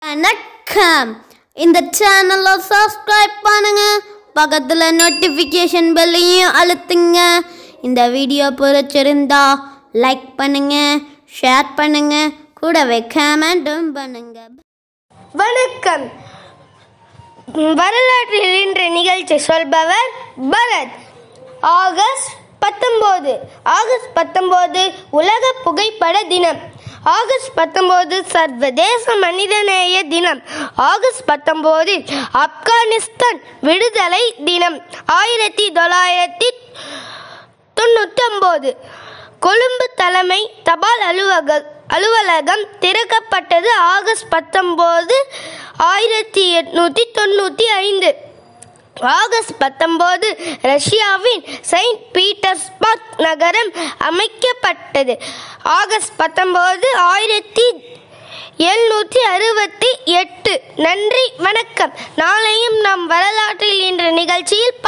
வணக்கம் இந்த சேனலை சப்ஸ்கிரைப் பண்ணுங்க பக்கத்தில் நோட்டிஃபிகேஷன் பெல்லையும் அழுத்துங்க இந்த வீடியோ பிடிச்சிருந்தா லைக் பண்ணுங்க ஷேர் பண்ணுங்க கூடவே கமெண்ட்டும் பண்ணுங்க வணக்கம் வரலாற்றில் இன்று நிகழ்ச்சி சொல்பவர் பரத் ஆகஸ்ட் பத்தொம்போது ஆகஸ்ட் பத்தொம்போது உலக புகைப்பட தினம் ஆகஸ்ட் பத்தொம்போது சர்வதேச மனிதநேய தினம் ஆகஸ்ட் பத்தொம்போது ஆப்கானிஸ்தான் விடுதலை தினம் ஆயிரத்தி தொள்ளாயிரத்தி தொண்ணூத்தொம்போது கொழும்பு தலைமை தபால் அலுவலக அலுவலகம் திறக்கப்பட்டது ஆகஸ்ட் பத்தொம்போது ஆயிரத்தி எட்நூற்றி தொண்ணூற்றி ஐந்து ஆகஸ்ட் பத்தொம்போது ரஷ்யாவின் செயின்ட் பீட்டர்ஸ்பர்க் நகரம் அமைக்கப்பட்டது ஆகஸ்ட் பத்தொம்போது ஆயிரத்தி எழுநூற்றி அறுபத்தி எட்டு நன்றி வணக்கம் நாளையும் நாம் வரலாற்றில் என்ற நிகழ்ச்சியில்